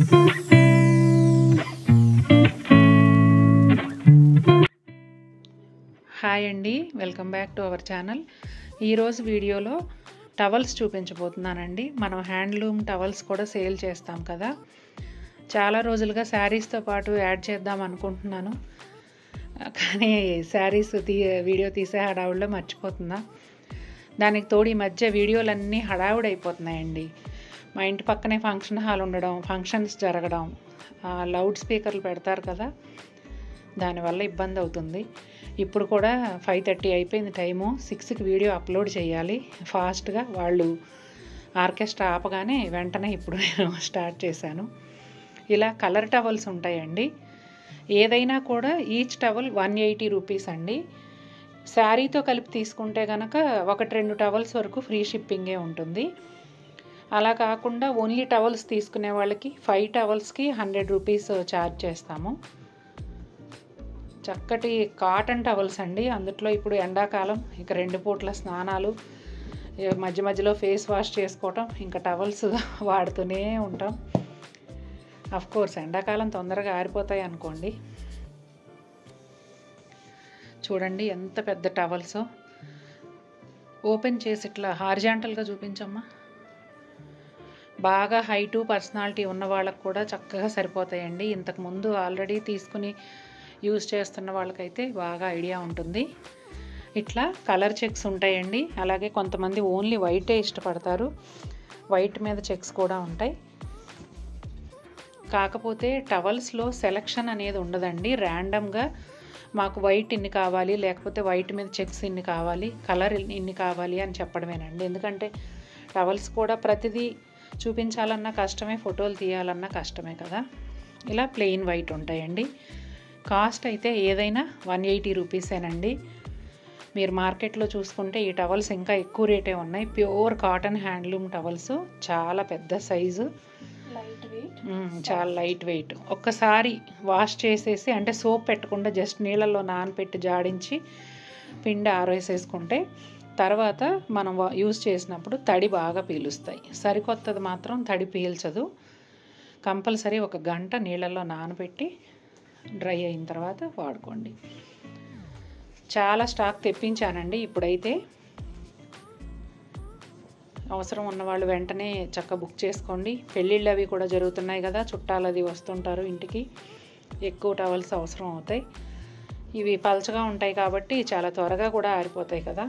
hi అండి welcome back to our channel ఈరోజు వీడియోలో టవల్స్ చూపించబోతున్నానండి మనం హ్యాండ్లూమ్ టవల్స్ కూడా సేల్ చేస్తాం కదా చాలా రోజులుగా శారీస్తో పాటు యాడ్ చేద్దాం అనుకుంటున్నాను కానీ శారీస్ తీ వీడియో తీసే హడావుడిలో మర్చిపోతున్నా దానికి తోడు ఈ మధ్య వీడియోలన్నీ హడావుడి అయిపోతున్నాయండి మా ఇంటి పక్కనే ఫంక్షన్ హాల్ ఉండడం ఫంక్షన్స్ జరగడం లౌడ్ స్పీకర్లు పెడతారు కదా దానివల్ల ఇబ్బంది అవుతుంది ఇప్పుడు కూడా ఫైవ్ థర్టీ అయిపోయింది టైము సిక్స్కి వీడియో అప్లోడ్ చేయాలి ఫాస్ట్గా వాళ్ళు ఆర్కెస్ట్రా ఆపగానే వెంటనే ఇప్పుడు నేను స్టార్ట్ చేశాను ఇలా కలర్ టవల్స్ ఉంటాయండి ఏదైనా కూడా each towel one eighty rupees అండి శారీతో కలిపి తీసుకుంటే కనుక ఒకటి రెండు టవల్స్ వరకు ఫ్రీ షిప్పింగే ఉంటుంది అలా కాకుండా ఓన్లీ టవల్స్ తీసుకునే వాళ్ళకి ఫైవ్ టవల్స్కి హండ్రెడ్ రూపీస్ ఛార్జ్ చేస్తాము చక్కటి కాటన్ టవల్స్ అండి అందుట్లో ఇప్పుడు ఎండాకాలం ఇక రెండు పూట్ల స్నానాలు ఇక మధ్య మధ్యలో ఫేస్ వాష్ చేసుకోవటం ఇంకా టవల్స్ వాడుతూనే ఉంటాం అఫ్ కోర్స్ ఎండాకాలం తొందరగా ఆరిపోతాయి అనుకోండి చూడండి ఎంత పెద్ద టవల్స్ ఓపెన్ చేసి ఇట్లా హార్జాంటల్గా చూపించమ్మా బాగా హైటు పర్సనాలిటీ ఉన్న వాళ్ళకు కూడా చక్కగా సరిపోతాయండి ఇంతకుముందు ఆల్రెడీ తీసుకుని యూజ్ చేస్తున్న వాళ్ళకైతే బాగా ఐడియా ఉంటుంది ఇట్లా కలర్ చెక్స్ ఉంటాయండి అలాగే కొంతమంది ఓన్లీ వైటే ఇష్టపడతారు వైట్ మీద చెక్స్ కూడా ఉంటాయి కాకపోతే టవల్స్లో సెలక్షన్ అనేది ఉండదండి ర్యాండమ్గా మాకు వైట్ ఇన్ని కావాలి లేకపోతే వైట్ మీద చెక్స్ ఇన్ని కావాలి కలర్ ఇన్ని కావాలి అని చెప్పడమేనండి ఎందుకంటే టవల్స్ కూడా ప్రతిదీ చూపించాలన్నా కష్టమే ఫోటోలు తీయాలన్నా కష్టమే కదా ఇలా ప్లెయిన్ వైట్ ఉంటాయండి కాస్ట్ అయితే ఏదైనా వన్ ఎయిటీ రూపీసేనండి మీరు మార్కెట్లో చూసుకుంటే ఈ టవల్స్ ఇంకా ఎక్కువ రేటే ఉన్నాయి ప్యూర్ కాటన్ హ్యాండ్లూమ్ టవల్స్ చాలా పెద్ద సైజు లైట్ వెయిట్ చాలా లైట్ వెయిట్ ఒక్కసారి వాష్ చేసేసి అంటే సోప్ పెట్టకుండా జస్ట్ నీళ్ళల్లో నానపెట్టి జాడించి పిండి ఆరేసేసుకుంటే తర్వాత మనం యూజ్ చేసినప్పుడు తడి బాగా పీలుస్తాయి సరికొత్తది మాత్రం తడి పీల్చదు కంపల్సరీ ఒక గంట నీళ్ళల్లో నానబెట్టి డ్రై అయిన తర్వాత వాడుకోండి చాలా స్టాక్ తెప్పించానండి ఇప్పుడైతే అవసరం ఉన్నవాళ్ళు వెంటనే చక్క బుక్ చేసుకోండి పెళ్ళిళ్ళు అవి కూడా జరుగుతున్నాయి కదా చుట్టాలు అది వస్తుంటారు ఇంటికి ఎక్కువ టవల్స్ అవసరం అవుతాయి ఇవి పలచగా ఉంటాయి కాబట్టి చాలా త్వరగా కూడా ఆరిపోతాయి కదా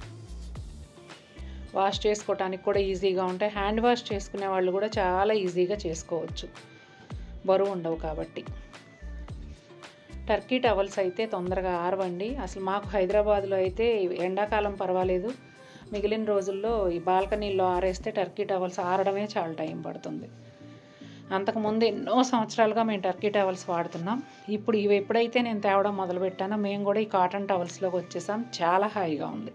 వాష్ చేసుకోవటానికి కూడా ఈజీగా ఉంటాయి హ్యాండ్ వాష్ చేసుకునే వాళ్ళు కూడా చాలా ఈజీగా చేసుకోవచ్చు బరువు ఉండవు కాబట్టి టర్కీ టవల్స్ అయితే తొందరగా ఆరవండి అసలు మాకు హైదరాబాద్లో అయితే ఎండాకాలం పర్వాలేదు మిగిలిన రోజుల్లో ఈ బాల్కనీలో ఆరేస్తే టర్కీ టవల్స్ ఆరడమే చాలా టైం పడుతుంది అంతకుముందు ఎన్నో సంవత్సరాలుగా మేము టర్కీ టవల్స్ వాడుతున్నాం ఇప్పుడు ఇవి ఎప్పుడైతే నేను తేవడం మొదలుపెట్టానో మేము కూడా ఈ కాటన్ టవల్స్లోకి వచ్చేసాం చాలా హాయిగా ఉంది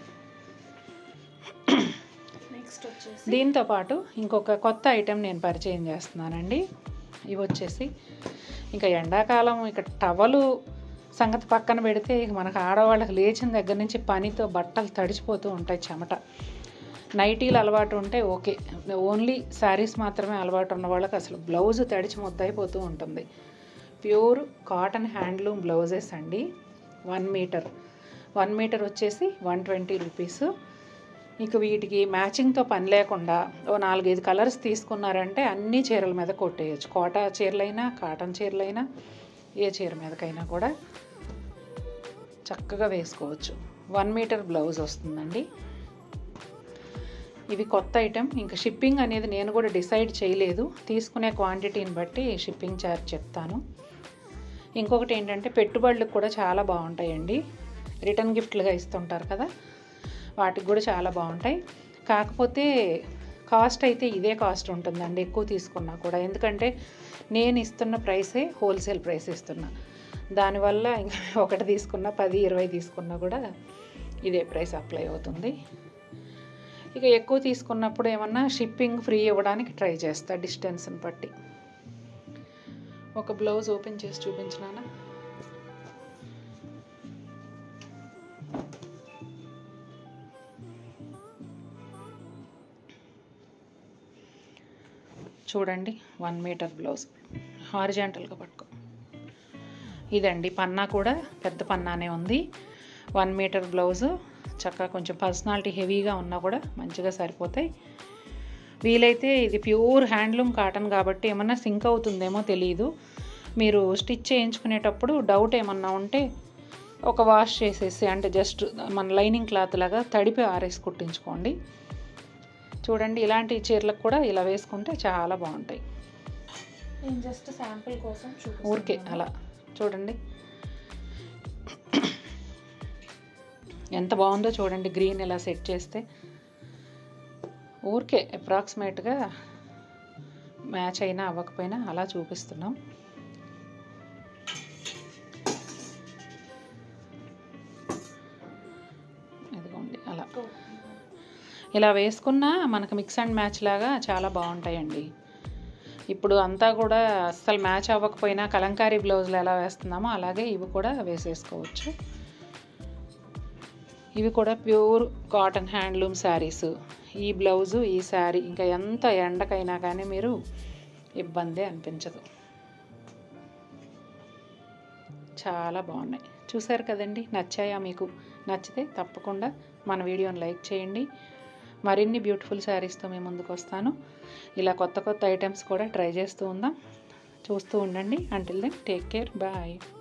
నెక్స్ట్ వచ్చేసి దీంతో పాటు ఇంకొక కొత్త ఐటెం నేను పరిచయం చేస్తున్నానండి ఇవి వచ్చేసి ఇంకా ఎండాకాలం ఇక టవలు సంగతి పక్కన పెడితే ఇక మనకు ఆడవాళ్ళకి లేచిన దగ్గర నుంచి పనితో బట్టలు తడిచిపోతూ ఉంటాయి చెమట నైటీలు అలవాటు ఉంటే ఓకే ఓన్లీ శారీస్ మాత్రమే అలవాటు ఉన్న వాళ్ళకి అసలు బ్లౌజ్ తడిచి ముద్దయిపోతూ ఉంటుంది ప్యూర్ కాటన్ హ్యాండ్లూమ్ బ్లౌజెస్ అండి వన్ మీటర్ వన్ మీటర్ వచ్చేసి వన్ ట్వంటీ రూపీస్ ఇక వీటికి మ్యాచింగ్తో పని లేకుండా ఓ నాలుగైదు కలర్స్ తీసుకున్నారంటే అన్ని చీరల మీద కొట్టేయచ్చు కోటా చీరలైనా కాటన్ చీరలైనా ఏ చీర మీదకైనా కూడా చక్కగా వేసుకోవచ్చు వన్ మీటర్ బ్లౌజ్ వస్తుందండి ఇవి కొత్త ఐటెం ఇంకా షిప్పింగ్ అనేది నేను కూడా డిసైడ్ చేయలేదు తీసుకునే క్వాంటిటీని బట్టి షిప్పింగ్ ఛార్జ్ చెప్తాను ఇంకొకటి ఏంటంటే పెట్టుబడులకు కూడా చాలా బాగుంటాయండి రిటర్న్ గిఫ్ట్లుగా ఇస్తుంటారు కదా వాటికి కూడా చాలా బాగుంటాయి కాకపోతే కాస్ట్ అయితే ఇదే కాస్ట్ ఉంటుందండి ఎక్కువ తీసుకున్నా కూడా ఎందుకంటే నేను ఇస్తున్న ప్రైసే హోల్సేల్ ప్రైస్ ఇస్తున్నా దానివల్ల ఇంకా ఒకటి తీసుకున్నా పది ఇరవై తీసుకున్నా కూడా ఇదే ప్రైస్ అప్లై అవుతుంది ఇక ఎక్కువ తీసుకున్నప్పుడు ఏమన్నా షిప్పింగ్ ఫ్రీ ఇవ్వడానికి ట్రై చేస్తా డిస్టెన్స్ని బట్టి ఒక బ్లౌజ్ ఓపెన్ చేసి చూపించినానా చూడండి వన్ మీటర్ బ్లౌజ్ హారిజాంటల్గా పట్టుకో ఇదండి పన్నా కూడా పెద్ద పన్నానే ఉంది వన్ మీటర్ బ్లౌజు చక్కగా కొంచెం పర్సనాలిటీ హెవీగా ఉన్నా కూడా మంచిగా సరిపోతాయి వీలైతే ఇది ప్యూర్ హ్యాండ్లూమ్ కాటన్ కాబట్టి ఏమన్నా సింక్ అవుతుందేమో తెలియదు మీరు స్టిచ్ చేయించుకునేటప్పుడు డౌట్ ఏమన్నా ఉంటే ఒక వాష్ చేసేసి అంటే జస్ట్ మన లైనింగ్ క్లాత్ లాగా తడిపి ఆరేసి కుట్టించుకోండి చూడండి ఇలాంటి చీరలకు కూడా ఇలా వేసుకుంటే చాలా బాగుంటాయి నేను జస్ట్ శాంపుల్ కోసం ఊరికే చూపిస్తున్నాను అలా చూడండి ఎంత బాగుందో చూడండి గ్రీన్ ఇలా సెట్ చేస్తే ఊరికే అప్రాక్సిమేట్గా మ్యాచ్ అయినా అవ్వకపోయినా అలా చూపిస్తున్నాం ఇదిగోండి అలా ఇలా వేసుకున్నా మనకు మిక్స్ అండ్ మ్యాచ్ లాగా చాలా బాగుంటాయండి ఇప్పుడు అంతా కూడా అస్సలు మ్యాచ్ అవ్వకపోయినా కలంకారీ బ్లౌజులు ఎలా వేస్తున్నామో అలాగే ఇవి కూడా వేసేసుకోవచ్చు ఇవి కూడా ప్యూర్ కాటన్ హ్యాండ్లూమ్ శారీస్ ఈ బ్లౌజు ఈ శారీ ఇంకా ఎంత ఎండకైనా కానీ మీరు ఇబ్బంది అనిపించదు చాలా బాగున్నాయి చూసారు కదండి నచ్చాయా మీకు నచ్చితే తప్పకుండా మన వీడియోని లైక్ చేయండి మరిన్ని బ్యూటిఫుల్ శారీస్తో మేము ముందుకు వస్తాను ఇలా కొత్త కొత్త ఐటమ్స్ కూడా ట్రై చేస్తూ ఉందాం చూస్తూ ఉండండి until then take care bye